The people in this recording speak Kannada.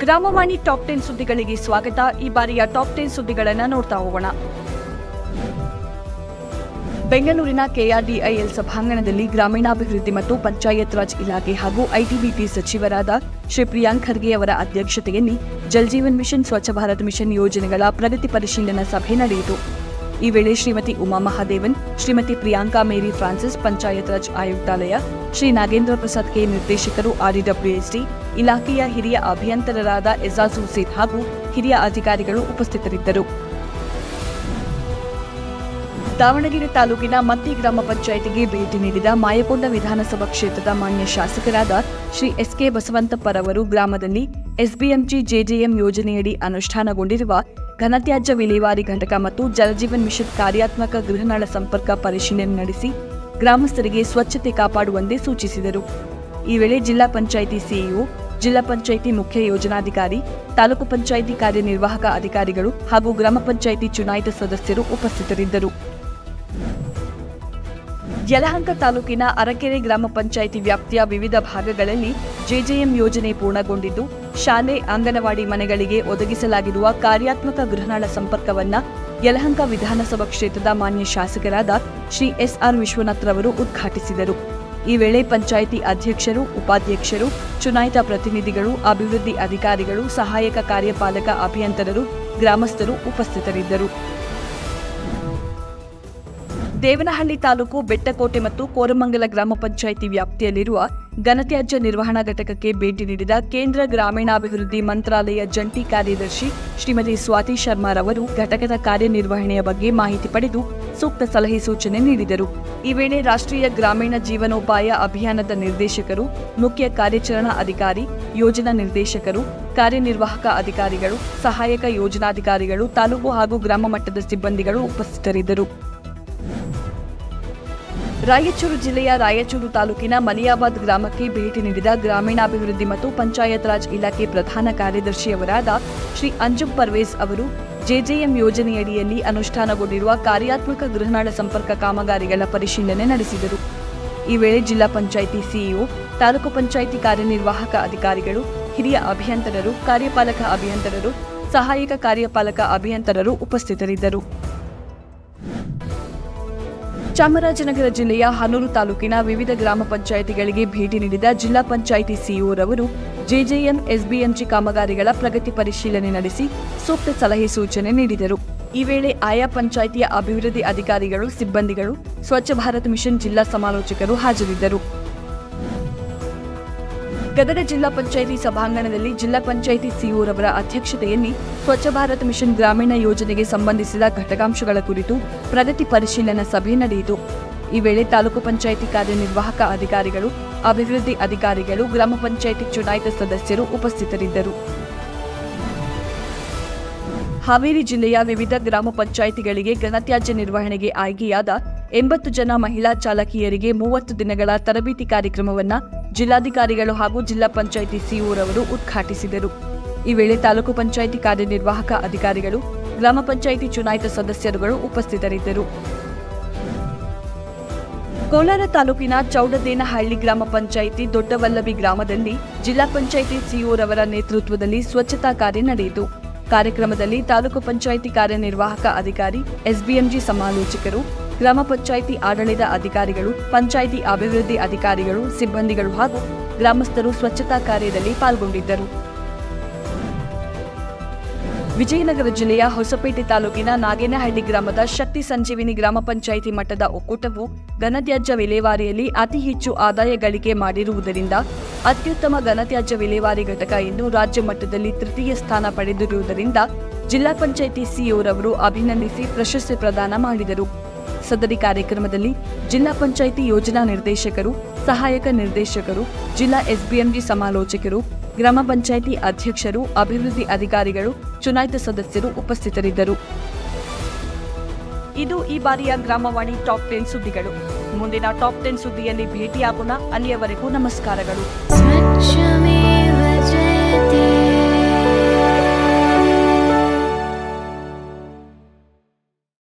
ಗ್ರಾಮವಾಣಿ ಟಾಪ್ ಟೆನ್ ಸುದ್ದಿಗಳಿಗೆ ಸ್ವಾಗತ ಈ ಬಾರಿಯ ಟಾಪ್ ಟೆನ್ ಸುದ್ದಿಗಳನ್ನು ನೋಡ್ತಾ ಹೋಗೋಣ ಬೆಂಗಳೂರಿನ ಕೆಆರ್ಡಿಐಎಲ್ ಸಭಾಂಗಣದಲ್ಲಿ ಗ್ರಾಮೀಣಾಭಿವೃದ್ಧಿ ಮತ್ತು ಪಂಚಾಯತ್ ರಾಜ್ ಇಲಾಖೆ ಹಾಗೂ ಐಟಿಬಿಟಿ ಸಚಿವರಾದ ಶ್ರೀ ಪ್ರಿಯಾಂಕ್ ಖರ್ಗೆ ಅವರ ಅಧ್ಯಕ್ಷತೆಯಲ್ಲಿ ಜಲ್ ಜೀವನ್ ಮಿಷನ್ ಸ್ವಚ್ಛ ಭಾರತ್ ಮಿಷನ್ ಯೋಜನೆಗಳ ಪ್ರಗತಿ ಪರಿಶೀಲನಾ ಸಭೆ ನಡೆಯಿತು ಈ ವೇಳೆ ಶ್ರೀಮತಿ ಉಮಾ ಮಹಾದೇವನ್ ಶ್ರೀಮತಿ ಪ್ರಿಯಾಂಕಾ ಮೇರಿ ಫ್ರಾನ್ಸಿಸ್ ಪಂಚಾಯತ್ ರಾಜ್ ಆಯುಕ್ತಾಲಯ ಶ್ರೀ ನಾಗೇಂದ್ರ ಪ್ರಸಾದ್ ಕೆ ನಿರ್ದೇಶಕರು ಆರ್ಡಿಡಬ್ಲ್ಯೂಎಸ್ಡಿ ಇಲಾಖೆಯ ಹಿರಿಯ ಅಭಿಯಂತರರಾದ ಎಜಾಜ್ ಹುಸೇನ್ ಹಾಗೂ ಹಿರಿಯ ಅಧಿಕಾರಿಗಳು ಉಪಸ್ಥಿತರಿದ್ದರು ದಾವಣಗೆರೆ ತಾಲೂಕಿನ ಮತ್ತಿ ಗ್ರಾಮ ಪಂಚಾಯಿತಿಗೆ ಭೇಟಿ ನೀಡಿದ ಮಾಯಕೊಂಡ ವಿಧಾನಸಭಾ ಕ್ಷೇತ್ರದ ಮಾನ್ಯ ಶಾಸಕರಾದ ಶ್ರೀ ಎಸ್ಕೆ ಬಸವಂತಪ್ಪರವರು ಗ್ರಾಮದಲ್ಲಿ ಎಸ್ಬಿಎಂಜಿ ಜೆಜೆಎಂ ಯೋಜನೆಯಡಿ ಅನುಷ್ಠಾನಗೊಂಡಿರುವ ಘನತ್ಯಾಜ್ಯ ವಿಲೇವಾರಿ ಘಟಕ ಮತ್ತು ಜಲಜೀವನ್ ಮಿಷನ್ ಕಾರ್ಯಾತ್ಮಕ ಗೃಹನಾಳ ಸಂಪರ್ಕ ಪರಿಶೀಲನೆ ನಡೆಸಿ ಗ್ರಾಮಸ್ಥರಿಗೆ ಸ್ವಚ್ಛತೆ ಕಾಪಾಡುವಂತೆ ಸೂಚಿಸಿದರು ಈ ವೇಳೆ ಜಿಲ್ಲಾ ಪಂಚಾಯಿತಿ ಸಿಇಒ ಜಿಲ್ಲಾ ಪಂಚಾಯಿತಿ ಮುಖ್ಯ ಯೋಜನಾಧಿಕಾರಿ ತಾಲೂಕು ಪಂಚಾಯಿತಿ ಕಾರ್ಯನಿರ್ವಾಹಕ ಅಧಿಕಾರಿಗಳು ಹಾಗೂ ಗ್ರಾಮ ಪಂಚಾಯಿತಿ ಚುನಾಯಿತ ಸದಸ್ಯರು ಉಪಸ್ಥಿತರಿದ್ದರು ಯಲಹಂಕ ತಾಲೂಕಿನ ಅರಕೆರೆ ಗ್ರಾಮ ಪಂಚಾಯಿತಿ ವ್ಯಾಪ್ತಿಯ ವಿವಿಧ ಭಾಗಗಳಲ್ಲಿ ಜೆಜೆಎಂ ಯೋಜನೆ ಪೂರ್ಣಗೊಂಡಿದ್ದು ಶಾಲೆ ಅಂಗನವಾಡಿ ಮನೆಗಳಿಗೆ ಒದಗಿಸಲಾಗಿರುವ ಕಾರ್ಯಾತ್ಮಕ ಗೃಹನಾಳ ಸಂಪರ್ಕವನ್ನ ಯಲಹಂಕ ವಿಧಾನಸಭಾ ಕ್ಷೇತ್ರದ ಮಾನ್ಯ ಶಾಸಕರಾದ ಶ್ರೀ ಎಸ್ಆರ್ ವಿಶ್ವನಾಥ್ರವರು ಉದ್ಘಾಟಿಸಿದರು ಈ ವೇಳೆ ಪಂಚಾಯಿತಿ ಅಧ್ಯಕ್ಷರು ಉಪಾಧ್ಯಕ್ಷರು ಚುನಾಯಿತ ಪ್ರತಿನಿಧಿಗಳು ಅಭಿವೃದ್ಧಿ ಅಧಿಕಾರಿಗಳು ಸಹಾಯಕ ಕಾರ್ಯಪಾಲಕ ಅಭಿಯಂತರರು ಗ್ರಾಮಸ್ಥರು ಉಪಸ್ಥಿತರಿದ್ದರು ದೇವನಹಳ್ಳಿ ತಾಲೂಕು ಬೆಟ್ಟಕೋಟೆ ಮತ್ತು ಕೋರಮಂಗಲ ಗ್ರಾಮ ಪಂಚಾಯಿತಿ ವ್ಯಾಪ್ತಿಯಲ್ಲಿರುವ ಘನತ್ಯಾಜ್ಯ ನಿರ್ವಹಣಾ ಘಟಕಕ್ಕೆ ಭೇಟಿ ನೀಡಿದ ಕೇಂದ್ರ ಗ್ರಾಮೀಣಾಭಿವೃದ್ಧಿ ಮಂತ್ರಾಲಯ ಜಂಟಿ ಕಾರ್ಯದರ್ಶಿ ಶ್ರೀಮತಿ ಸ್ವಾತಿ ಶರ್ಮಾರವರು ಘಟಕದ ಕಾರ್ಯನಿರ್ವಹಣೆಯ ಬಗ್ಗೆ ಮಾಹಿತಿ ಪಡೆದು ಸೂಕ್ತ ಸಲಹೆ ಸೂಚನೆ ನೀಡಿದರು ಈ ವೇಳೆ ರಾಷ್ಟ್ರೀಯ ಗ್ರಾಮೀಣ ಜೀವನೋಪಾಯ ಅಭಿಯಾನದ ನಿರ್ದೇಶಕರು ಮುಖ್ಯ ಕಾರ್ಯಾಚರಣಾ ಅಧಿಕಾರಿ ಯೋಜನಾ ನಿರ್ದೇಶಕರು ಕಾರ್ಯನಿರ್ವಾಹಕ ಅಧಿಕಾರಿಗಳು ಸಹಾಯಕ ಯೋಜನಾಧಿಕಾರಿಗಳು ತಾಲೂಕು ಹಾಗೂ ಗ್ರಾಮ ಮಟ್ಟದ ಸಿಬ್ಬಂದಿಗಳು ಉಪಸ್ಥಿತರಿದ್ದರು ರಾಯಚೂರು ಜಿಲ್ಲೆಯ ರಾಯಚೂರು ತಾಲೂಕಿನ ಮಲಿಯಾಬಾದ್ ಗ್ರಾಮಕ್ಕೆ ಭೇಟಿ ನೀಡಿದ ಗ್ರಾಮೀಣಾಭಿವೃದ್ಧಿ ಮತ್ತು ಪಂಚಾಯತ್ ರಾಜ್ ಇಲಾಖೆ ಪ್ರಧಾನ ಕಾರ್ಯದರ್ಶಿಯವರಾದ ಶ್ರೀ ಅಂಜುಮ್ ಪರ್ವೇಜ್ ಅವರು ಜೆಜೆಎಂ ಯೋಜನೆಯಡಿಯಲ್ಲಿ ಅನುಷ್ಠಾನಗೊಂಡಿರುವ ಕಾರ್ಯಾತ್ಮಕ ಗೃಹನಾಳ ಸಂಪರ್ಕ ಕಾಮಗಾರಿಗಳ ಪರಿಶೀಲನೆ ನಡೆಸಿದರು ಈ ವೇಳೆ ಜಿಲ್ಲಾ ಪಂಚಾಯಿತಿ ಸಿಇಒ ತಾಲೂಕು ಪಂಚಾಯಿತಿ ಕಾರ್ಯನಿರ್ವಾಹಕ ಅಧಿಕಾರಿಗಳು ಹಿರಿಯ ಅಭಿಯಂತರರು ಕಾರ್ಯಪಾಲಕ ಅಭಿಯಂತರರು ಸಹಾಯಕ ಕಾರ್ಯಪಾಲಕ ಅಭಿಯಂತರರು ಉಪಸ್ಥಿತರಿದ್ದರು ಚಾಮರಾಜನಗರ ಜಿಲ್ಲೆಯ ಹನೂರು ತಾಲೂಕಿನ ವಿವಿಧ ಗ್ರಾಮ ಪಂಚಾಯಿತಿಗಳಿಗೆ ಭೇಟಿ ನೀಡಿದ ಜಿಲ್ಲಾ ಪಂಚಾಯಿತಿ ಸಿಇಒರವರು ಜೆಜೆಎಂ ಎಸ್ಬಿಎಂಜಿ ಕಾಮಗಾರಿಗಳ ಪ್ರಗತಿ ಪರಿಶೀಲನೆ ನಡೆಸಿ ಸೂಕ್ತ ಸಲಹೆ ಸೂಚನೆ ನೀಡಿದರು ಈ ವೇಳೆ ಆಯಾ ಪಂಚಾಯಿತಿಯ ಅಭಿವೃದ್ಧಿ ಅಧಿಕಾರಿಗಳು ಸಿಬ್ಬಂದಿಗಳು ಸ್ವಚ್ಛ ಭಾರತ್ ಮಿಷನ್ ಜಿಲ್ಲಾ ಸಮಾಲೋಚಕರು ಹಾಜರಿದ್ದರು ಗದಗ ಜಿಲ್ಲಾ ಪಂಚಾಯಿತಿ ಸಭಾಂಗಣದಲ್ಲಿ ಜಿಲ್ಲಾ ಪಂಚಾಯಿತಿ ಸಿಇಒರವರ ಅಧ್ಯಕ್ಷತೆಯಲ್ಲಿ ಸ್ವಚ್ಛ ಭಾರತ್ ಮಿಷನ್ ಗ್ರಾಮೀಣ ಯೋಜನೆಗೆ ಸಂಬಂಧಿಸಿದ ಘಟಕಾಂಶಗಳ ಕುರಿತು ಪ್ರಗತಿ ಪರಿಶೀಲನಾ ಸಭೆ ನಡೆಯಿತು ಈ ವೇಳೆ ತಾಲೂಕು ಪಂಚಾಯಿತಿ ಕಾರ್ಯನಿರ್ವಾಹಕ ಅಧಿಕಾರಿಗಳು ಅಭಿವೃದ್ಧಿ ಅಧಿಕಾರಿಗಳು ಗ್ರಾಮ ಪಂಚಾಯಿತಿ ಚುನಾಯಿತ ಸದಸ್ಯರು ಉಪಸ್ಥಿತರಿದ್ದರು ಹಾವೇರಿ ಜಿಲ್ಲೆಯ ವಿವಿಧ ಗ್ರಾಮ ಪಂಚಾಯಿತಿಗಳಿಗೆ ಘನತ್ಯಾಜ್ಯ ನಿರ್ವಹಣೆಗೆ ಆಯ್ಕೆಯಾದ ಎಂಬತ್ತು ಜನ ಮಹಿಳಾ ಚಾಲಕಿಯರಿಗೆ ಮೂವತ್ತು ದಿನಗಳ ತರಬೇತಿ ಕಾರ್ಯಕ್ರಮವನ್ನು ಜಿಲ್ಲಾಧಿಕಾರಿಗಳು ಹಾಗೂ ಜಿಲ್ಲಾ ಪಂಚಾಯಿತಿ ಸಿಇಒರವರು ಉದ್ಘಾಟಿಸಿದರು ಈ ವೇಳೆ ತಾಲೂಕು ಪಂಚಾಯಿತಿ ಕಾರ್ಯನಿರ್ವಾಹಕ ಅಧಿಕಾರಿಗಳು ಗ್ರಾಮ ಪಂಚಾಯಿತಿ ಚುನಾಯಿತ ಸದಸ್ಯರುಗಳು ಉಪಸ್ಥಿತರಿದ್ದರು ಕೋಲಾರ ತಾಲೂಕಿನ ಚೌಡದೇನಹಳ್ಳಿ ಗ್ರಾಮ ಪಂಚಾಯಿತಿ ದೊಡ್ಡವಲ್ಲಭಿ ಗ್ರಾಮದಲ್ಲಿ ಜಿಲ್ಲಾ ಪಂಚಾಯಿತಿ ಸಿಇಒರವರ ನೇತೃತ್ವದಲ್ಲಿ ಸ್ವಚ್ಛತಾ ಕಾರ್ಯ ನಡೆಯಿತು ಕಾರ್ಯಕ್ರಮದಲ್ಲಿ ತಾಲೂಕು ಪಂಚಾಯಿತಿ ಕಾರ್ಯನಿರ್ವಾಹಕ ಅಧಿಕಾರಿ ಎಸ್ಬಿಎಂಜಿ ಸಮಾಲೋಚಕರು ಗ್ರಾಮ ಪಂಚಾಯಿತಿ ಆಡಳಿತ ಅಧಿಕಾರಿಗಳು ಪಂಚಾಯಿತಿ ಅಭಿವೃದ್ಧಿ ಅಧಿಕಾರಿಗಳು ಸಿಬ್ಬಂದಿಗಳು ಹಾಗೂ ಗ್ರಾಮಸ್ಥರು ಸ್ವಚ್ಛತಾ ಕಾರ್ಯದಲ್ಲಿ ಪಾಲ್ಗೊಂಡಿದ್ದರು ವಿಜಯನಗರ ಜಿಲ್ಲೆಯ ಹೊಸಪೇಟೆ ತಾಲೂಕಿನ ನಾಗೇನಹಳ್ಳಿ ಗ್ರಾಮದ ಶಕ್ತಿ ಸಂಜೀವಿನಿ ಗ್ರಾಮ ಪಂಚಾಯಿತಿ ಮಟ್ಟದ ಒಕ್ಕೂಟವು ಘನತ್ಯಾಜ್ಯ ವಿಲೇವಾರಿಯಲ್ಲಿ ಅತಿ ಹೆಚ್ಚು ಆದಾಯ ಗಳಿಕೆ ಮಾಡಿರುವುದರಿಂದ ಅತ್ಯುತ್ತಮ ಘನತ್ಯಾಜ್ಯ ವಿಲೇವಾರಿ ಘಟಕ ಎಂದು ರಾಜ್ಯ ಮಟ್ಟದಲ್ಲಿ ತೃತೀಯ ಸ್ಥಾನ ಪಡೆದಿರುವುದರಿಂದ ಜಿಲ್ಲಾ ಪಂಚಾಯಿತಿ ಸಿಇಒರವರು ಅಭಿನಂದಿಸಿ ಪ್ರಶಸ್ತಿ ಪ್ರದಾನ ಮಾಡಿದರು ಸದರಿ ಕಾರ್ಯಕ್ರಮದಲ್ಲಿ ಜಿಲ್ಲಾ ಪಂಚಾಯಿತಿ ಯೋಜನಾ ನಿರ್ದೇಶಕರು ಸಹಾಯಕ ನಿರ್ದೇಶಕರು ಜಿಲ್ಲಾ ಎಸ್ಬಿಎಂಜಿ ಸಮಾಲೋಚಕರು ಗ್ರಾಮ ಪಂಚಾಯಿತಿ ಅಧ್ಯಕ್ಷರು ಅಭಿವೃದ್ಧಿ ಅಧಿಕಾರಿಗಳು ಚುನಾಯಿತ ಸದಸ್ಯರು ಉಪಸ್ಥಿತರಿದ್ದರು ಇದು ಈ ಬಾರಿಯ ಗ್ರಾಮವಾಣಿ ಟಾಪ್ ಟೆನ್ ಸುದ್ದಿಗಳು ಮುಂದಿನ ಟಾಪ್ ಟೆನ್ ಸುದ್ದಿಯಲ್ಲಿ ಭೇಟಿಯಾಗೋಣ ಅಲ್ಲಿಯವರೆಗೂ ನಮಸ್ಕಾರಗಳು स्वच्छमेव जयते